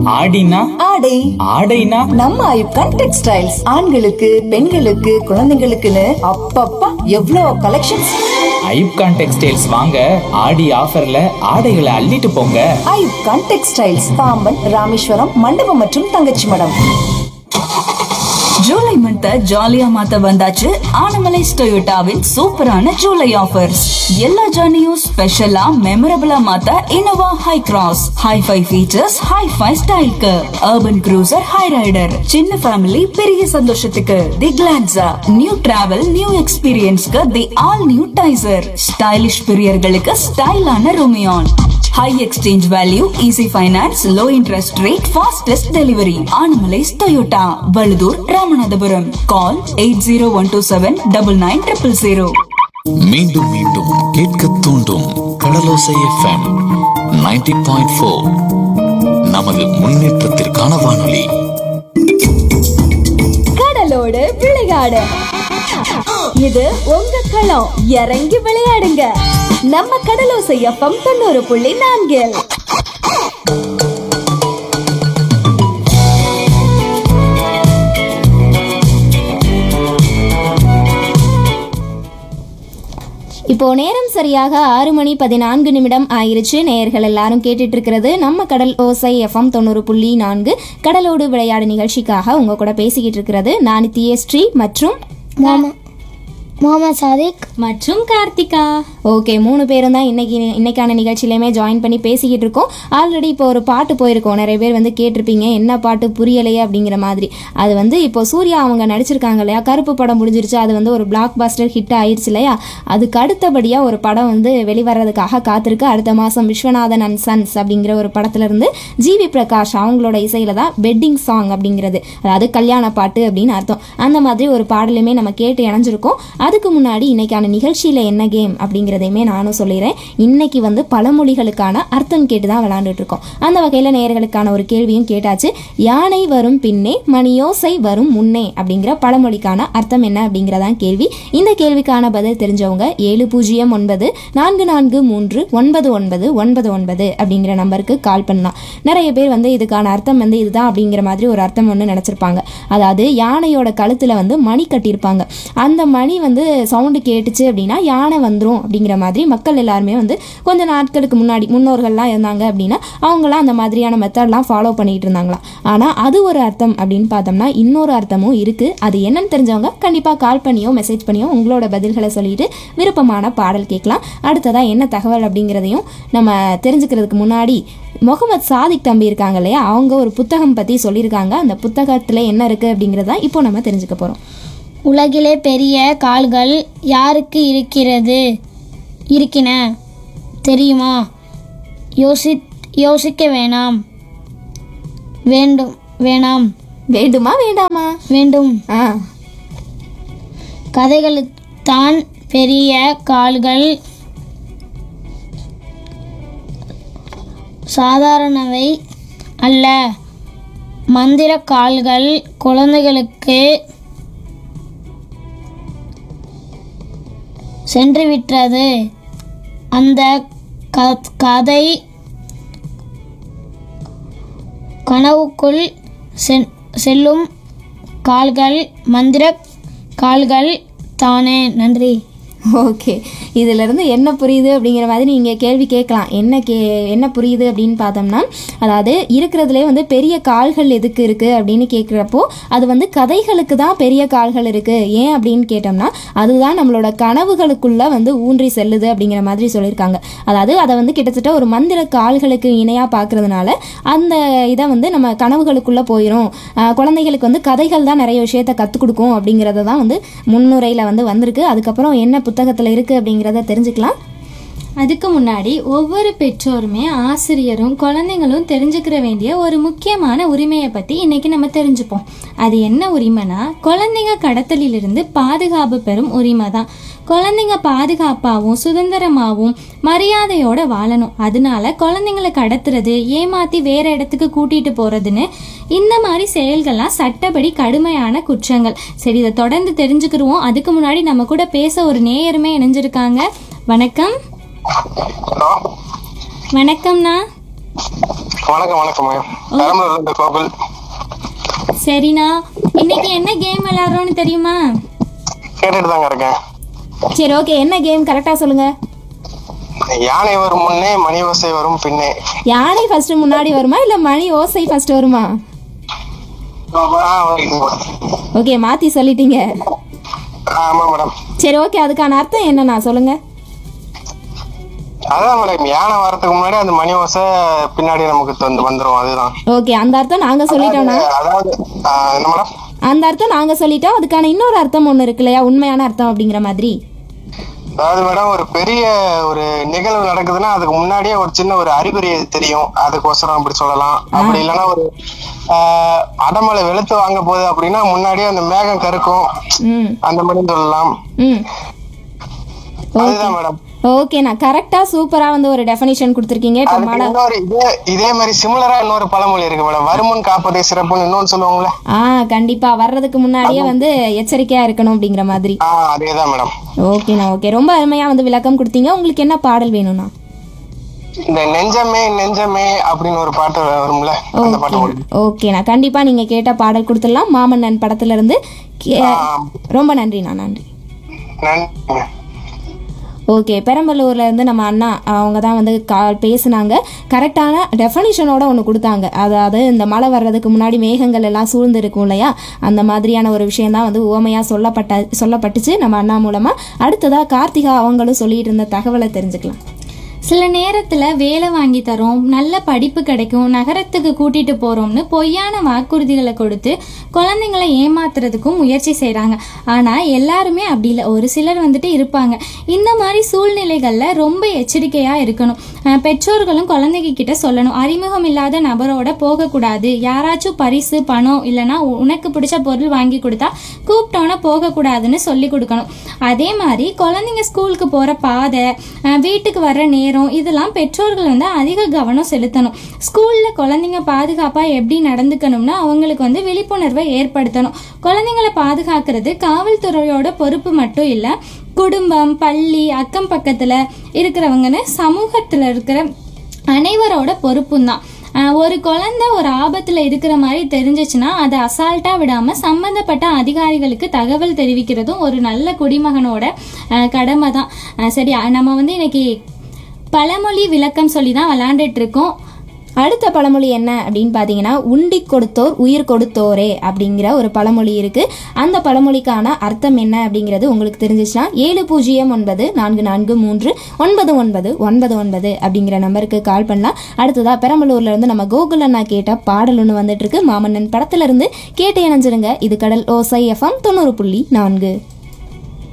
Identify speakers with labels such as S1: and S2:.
S1: ஆடினா
S2: ஆடை
S1: ஆடைனா
S2: நம்ம ஐப்கான் டெக்ஸ்டைல்ஸ் ஆண்களுக்கு பெண்களுக்கு குழந்தைங்களுக்குன்னு அப்பப்பா எவ்வளோ கலெக்ஷன்ஸ்
S1: ஐப்கான் டெக்ஸ்டைல்ஸ் வாங்க ஆடி ஆஃபர்ல ஆடைகளை அள்ளிட்டு போங்க
S2: ஐப்கான் டெக்ஸ்டைல்ஸ் பாம்பன் ராமேஸ்வரம் மண்டபம் மற்றும் தங்கச்சி மடம்
S3: ஜூலை மந்த் ஜாலியா மாத்த வந்தாச்சு ஆனமலைஸ் டொயோட்டாவின் சூப்பரான ஜூலை ஆஃபர்ஸ் எல்லா ஜர்னியும் ஸ்பெஷலா மெமரபிளா மாத்த Innova Hycross hi fi features hi fi ஸ்டைல்க்கு அர்பன் க்ரூசர் ஹை ரைடர் சின்ன ஃபேமிலி பெரிய சந்தோஷத்துக்கு the Glanza new travel new எக்ஸ்பீரியன்ஸ்க்கு the all new Taisor stylish பிரியர்களுக்கு ஸ்டைலான Rumion high exchange value easy finance low interest rate fastest delivery Anamallais Toyota Vazhuthur Ramanathapuram call eight zero one two seven double nine triple zero
S4: மீண்டும் மீண்டும் கேட்க தூண்டும் கடலோசை FM 90.4 point four நமது முன்னேற்றத்திற்கான வானொலி
S5: கடலோடு விளையாடு இது உங்க களம் இறங்கி விளையாடுங்க நம்ம கடலோசை எஃப்எம் தொண்ணூறு புள்ளி நான்கில்
S6: இப்போ நேரம் சரியாக ஆறு மணி பதினான்கு நிமிடம் ஆயிருச்சு நேயர்கள் எல்லாரும் கேட்டுட்டு இருக்கிறது நம்ம கடல் ஓசை எஃப்எம் தொண்ணூறு புள்ளி நான்கு கடலோடு விளையாடு நிகழ்ச்சிக்காக உங்க கூட பேசிக்கிட்டு இருக்கிறது நான் ஸ்ரீ மற்றும்
S7: முகமது சாதிக்
S6: மற்றும் கார்த்திகா ஓகே மூணு பேரும் தான் இன்னைக்கு இன்னைக்கான நிகழ்ச்சியிலையுமே ஜாயின் பண்ணி பேசிக்கிட்டு இருக்கோம் ஆல்ரெடி இப்போ ஒரு பாட்டு போயிருக்கோம் நிறைய பேர் வந்து கேட்டிருப்பீங்க என்ன பாட்டு புரியலையே அப்படிங்கிற மாதிரி அது வந்து இப்போ சூர்யா அவங்க நடிச்சிருக்காங்க இல்லையா கருப்பு படம் முடிஞ்சிருச்சு அது வந்து ஒரு பிளாக் பாஸ்டர் ஹிட் ஆயிடுச்சு இல்லையா அதுக்கு அடுத்தபடியாக ஒரு படம் வந்து வெளிவரதுக்காக காத்திருக்கு அடுத்த மாதம் விஸ்வநாதன் அண்ட் சன்ஸ் அப்படிங்கிற ஒரு படத்துல இருந்து ஜிவி பிரகாஷ் அவங்களோட இசையில தான் வெட்டிங் சாங் அப்படிங்கிறது அதாவது கல்யாண பாட்டு அப்படின்னு அர்த்தம் அந்த மாதிரி ஒரு பாடலுமே நம்ம கேட்டு இணைஞ்சிருக்கோம் அதுக்கு முன்னாடி இன்னைக்கான நிகழ்ச்சியில் என்ன கேம் அப்படிங்கிறதையுமே நானும் சொல்லிடுறேன் இன்னைக்கு வந்து பழமொழிகளுக்கான அர்த்தம் கேட்டு தான் விளாண்டுட்டு இருக்கோம் அந்த வகையில் நேயர்களுக்கான ஒரு கேள்வியும் கேட்டாச்சு யானை வரும் பின்னே மணியோசை வரும் முன்னே அப்படிங்கிற பழமொழிக்கான அர்த்தம் என்ன அப்படிங்கிறதான் கேள்வி இந்த கேள்விக்கான பதில் தெரிஞ்சவங்க ஏழு பூஜ்ஜியம் ஒன்பது நான்கு நான்கு மூன்று ஒன்பது ஒன்பது ஒன்பது ஒன்பது அப்படிங்கிற நம்பருக்கு கால் பண்ணலாம் நிறைய பேர் வந்து இதுக்கான அர்த்தம் வந்து இதுதான் அப்படிங்கிற மாதிரி ஒரு அர்த்தம் ஒன்று நினச்சிருப்பாங்க அதாவது யானையோட கழுத்தில் வந்து மணி கட்டியிருப்பாங்க அந்த மணி வந்து சவுண்டு கேட்டுச்சு அப்படின்னா யானை வந்துடும் அப்படிங்கிற மாதிரி மக்கள் எல்லாருமே வந்து கொஞ்ச நாட்களுக்கு முன்னாடி முன்னோர்கள்லாம் இருந்தாங்க அப்படின்னா அவங்களாம் அந்த மாதிரியான மெத்தட்லாம் ஃபாலோ பண்ணிட்டு இருந்தாங்களாம் ஆனால் அது ஒரு அர்த்தம் அப்படின்னு பார்த்தோம்னா இன்னொரு அர்த்தமும் இருக்குது அது என்னன்னு தெரிஞ்சவங்க கண்டிப்பாக கால் பண்ணியோ மெசேஜ் பண்ணியோ உங்களோட பதில்களை சொல்லிட்டு விருப்பமான பாடல் கேட்கலாம் அடுத்ததாக என்ன தகவல் அப்படிங்கிறதையும் நம்ம தெரிஞ்சுக்கிறதுக்கு முன்னாடி முகமது சாதிக் தம்பி இருக்காங்க இல்லையா அவங்க ஒரு புத்தகம் பற்றி சொல்லியிருக்காங்க அந்த புத்தகத்தில் என்ன இருக்குது அப்படிங்கிறத இப்போ நம்ம தெரிஞ்சுக்க போகிறோம்
S7: உலகிலே பெரிய கால்கள் யாருக்கு இருக்கிறது இருக்கின தெரியுமா யோசி யோசிக்க வேணாம் வேண்டும் வேணாம்
S6: வேண்டுமா வேண்டாமா
S7: வேண்டும்
S6: ஆ
S7: கதைகளுத்தான் பெரிய கால்கள் சாதாரணவை அல்ல மந்திர கால்கள் குழந்தைகளுக்கு சென்று விட்டது அந்த க- கதை கனவுக்குள் சென்- செல்லும் கால்கள் மந்திர கால்கள் தானே நன்றி
S6: ஓகே இதிலிருந்து என்ன புரியுது அப்படிங்கிற மாதிரி நீங்கள் கேள்வி கேட்கலாம் என்ன கே என்ன புரியுது அப்படின்னு பார்த்தோம்னா அதாவது இருக்கிறதுலே வந்து பெரிய கால்கள் எதுக்கு இருக்குது அப்படின்னு கேட்குறப்போ அது வந்து கதைகளுக்கு தான் பெரிய கால்கள் இருக்குது ஏன் அப்படின்னு கேட்டோம்னா அதுதான் நம்மளோட கனவுகளுக்குள்ளே வந்து ஊன்றி செல்லுது அப்படிங்கிற மாதிரி சொல்லியிருக்காங்க அதாவது அதை வந்து கிட்டத்தட்ட ஒரு மந்திர கால்களுக்கு இணையாக பார்க்கறதுனால அந்த இதை வந்து நம்ம கனவுகளுக்குள்ளே போயிடும் ஆஹ் குழந்தைகளுக்கு வந்து கதைகள் தான் நிறைய விஷயத்த கற்றுக் கொடுக்கும் அப்படிங்கிறத தான் வந்து முன்னுரையில் வந்து வந்திருக்கு அதுக்கப்புறம் என்ன புத்தகத்தில் இருக்குது அப்படிங்கிறத தெரிஞ்சுக்கலாம்
S8: அதுக்கு முன்னாடி ஒவ்வொரு பெற்றோருமே ஆசிரியரும் குழந்தைங்களும் தெரிஞ்சுக்கிற வேண்டிய ஒரு முக்கியமான உரிமையை பற்றி இன்னைக்கு நம்ம தெரிஞ்சுப்போம் அது என்ன உரிமைனா குழந்தைங்க கடத்தலிலிருந்து பாதுகாப்பு பெறும் உரிமை தான் குழந்தைங்க பாதுகாப்பாகவும் சுதந்திரமாகவும் மரியாதையோட வாழணும் அதனால குழந்தைங்களை கடத்துறது ஏமாத்தி வேற இடத்துக்கு கூட்டிட்டு போறதுன்னு இந்த மாதிரி செயல்கள்லாம் சட்டப்படி கடுமையான குற்றங்கள் சரி இதை தொடர்ந்து தெரிஞ்சுக்கிருவோம் அதுக்கு முன்னாடி நம்ம கூட பேச ஒரு நேயருமே இணைஞ்சிருக்காங்க வணக்கம் வணக்கம்ண்ணா
S9: வணக்கம் வணக்கம் பெரம்பலூர்ல இருந்து கோகுல்
S8: சரிண்ணா இன்னைக்கு என்ன கேம் விளையாடுறோம்னு தெரியுமா
S9: கேட்டுட்டு தாங்க இருக்கேன்
S6: சரி ஓகே என்ன கேம் கரெக்டாக சொல்லுங்க
S9: யானை வரும் முன்னே மணி ஓசை வரும் பின்னே
S6: யானை ஃபர்ஸ்ட் முன்னாடி வருமா இல்லை மணி ஓசை ஃபர்ஸ்ட் வருமா
S9: ஆ, ஓகேங்க மேடம்.
S6: ஓகே மாற்றி சொல்லிட்டீங்க
S9: ஆமா மேடம்
S6: சரி ஓகே அதுக்கான அர்த்தம் என்னண்ணா சொல்லுங்க
S9: அதான் மேடம் யானை வரதுக்கு முன்னாடி அந்த மணி ஓசை பின்னாடி நமக்கு வந்து வந்துரும் அதுதான்
S6: ஓகே அந்த அர்த்தம் நாங்கள் சொல்லிட்டோம்னா
S9: அதாவது ஆ, என்ன மேடம்
S6: அந்த அர்த்தம் நாங்கள் சொல்லிட்டோம் அதுக்கான இன்னொரு அர்த்தம் ஒன்று இருக்கு இல்லையா உண்மையான அர்த்தம் அப்படிங்கிற மாதிரி
S9: அதாவது மேடம் ஒரு பெரிய ஒரு நிகழ்வு நடக்குதுன்னா அதுக்கு முன்னாடியே ஒரு சின்ன ஒரு அறிகுறி தெரியும் அதுக்கோசரம் அப்படி சொல்லலாம் அப்படி இல்லைன்னா ஒரு ஆஹ், அடமலை வெளுத்து வாங்க போகுது அப்படின்னா முன்னாடியே அந்த மேகம் கருக்கும்
S6: ம்
S9: அந்த மாதிரி சொல்லலாம்
S6: ம்
S9: அதுதான் மேடம்
S6: ஓகேண்ணா கரெக்டாக சூப்பராக வந்து ஒரு டெஃபனிஷன் கொடுத்துருக்கீங்க இப்போ
S9: அதுக்கு
S6: மழை
S9: இன்னொரு இதே இதே மாதிரி சிமிலரா இன்னொரு பழமொழி இருக்கு மேடம் வருமுன் காப்பதே சிறப்புன்னு இன்னொன்னு சொல்லுவாங்களே
S6: ஆ கண்டிப்பாக வர்றதுக்கு முன்னாடியே வந்து எச்சரிக்கையாக இருக்கணும் அப்படிங்கிற மாதிரி
S9: ஆ அதேதான் மேடம்
S6: ஓகேண்ணா ஓகே ரொம்ப அருமையாக வந்து விளக்கம் கொடுத்தீங்க உங்களுக்கு என்ன பாடல் வேணும்ண்ணா
S9: இந்த நெஞ்சமே நெஞ்சமே அப்படின்னு ஒரு பாட்டு வரும்ல அந்த பாட்டு
S6: ஓகே
S9: ஓடுது.
S6: ஓகேண்ணா கண்டிப்பாக நீங்கள் கேட்ட பாடல் கொடுத்துடலாம் மாமன்னன் படத்துலேருந்து ரொம்ப நன்றிண்ணா நன்றி
S9: நன்றிங்க
S6: ஓகே பெரம்பலூர்ல இருந்து நம்ம அண்ணா அவங்க தான் வந்து கா பேசுனாங்க கரெக்டான டெஃபனிஷனோட ஒன்று கொடுத்தாங்க அதாவது இந்த மழை வர்றதுக்கு முன்னாடி மேகங்கள் எல்லாம் சூழ்ந்து இருக்கும் இல்லையா அந்த மாதிரியான ஒரு விஷயம் தான் வந்து உவமையாக சொல்லப்பட்ட சொல்லப்பட்டுச்சு நம்ம அண்ணா மூலமாக அடுத்ததாக கார்த்திகா அவங்களும் சொல்லிட்டு இருந்த தகவலை தெரிஞ்சுக்கலாம்
S8: சில நேரத்தில் வேலை வாங்கி தரோம் நல்ல படிப்பு கிடைக்கும் நகரத்துக்கு கூட்டிட்டு போறோம்னு பொய்யான வாக்குறுதிகளை கொடுத்து குழந்தைங்களை ஏமாத்துறதுக்கும் முயற்சி செய்கிறாங்க ஆனால் எல்லாருமே அப்படி இல்லை ஒரு சிலர் வந்துட்டு இருப்பாங்க இந்த மாதிரி சூழ்நிலைகளில் ரொம்ப எச்சரிக்கையாக இருக்கணும் அஹ் பெற்றோர்களும் குழந்தைங்க கிட்ட சொல்லணும் அறிமுகம் இல்லாத நபரோட போகக்கூடாது யாராச்சும் பரிசு பணம் இல்லைன்னா உ- உனக்கு பிடிச்ச பொருள் வாங்கி கொடுத்தா கூப்பிட்டோன்னே போகக்கூடாதுன்னு சொல்லி கொடுக்கணும் அதே மாதிரி குழந்தைங்க ஸ்கூலுக்கு போகிற பாதை அஹ் வீட்டுக்கு வர்ற நேரம் இதெல்லாம் பெற்றோர்கள் வந்து அதிக கவனம் செலுத்தணும் ஸ்கூலில் குழந்தைங்க பாதுகாப்பாக எப்படி நடந்துக்கணும்னு அவங்களுக்கு வந்து விழிப்புணர்வை ஏற்படுத்தணும் குழந்தைங்களை பாதுகாக்கிறது காவல்துறையோட பொறுப்பு மட்டும் இல்லை குடும்பம் பள்ளி அக்கம் பக்கத்தில் இருக்கிறவங்கன்னு சமூகத்தில் இருக்கிற அனைவரோட பொறுப்பும் தான் ஆஹ் ஒரு குழந்தை ஒரு ஆபத்தில் இருக்கிற மாதிரி தெரிஞ்சிச்சுன்னா அதை அசால்ட்டாக விடாமல் சம்மந்தப்பட்ட அதிகாரிகளுக்கு தகவல் தெரிவிக்கிறதும் ஒரு நல்ல குடிமகனோட ஆஹ் கடமை தான் ஆஹ் சரி ஆஹ் நம்ம வந்து இன்னைக்கு பழமொழி விளக்கம் சொல்லி தான் விளாண்டுட்டு இருக்கோம்
S6: அடுத்த பழமொழி என்ன அப்படின்னு பார்த்தீங்கன்னா உண்டி கொடுத்தோர் உயிர் கொடுத்தோரே அப்படிங்கிற ஒரு பழமொழி இருக்கு அந்த பழமொழிக்கான அர்த்தம் என்ன அப்படிங்கிறது உங்களுக்கு தெரிஞ்சிச்சுன்னா ஏழு பூஜ்ஜியம் ஒன்பது நான்கு நான்கு மூன்று ஒன்பது ஒன்பது ஒன்பது ஒன்பது அப்படிங்கிற நம்பருக்கு கால் பண்ணலாம் அடுத்ததா பெரம்பலூர்ல இருந்து நம்ம கோகுல் அண்ணா கேட்ட பாடல் ஒன்று வந்துட்டு இருக்கு மாமன்னன் படத்துல இருந்து கேட்டு இணைஞ்சிருங்க இது கடல் ஓசை எஃப்எம் தொண்ணூறு புள்ளி நான்கு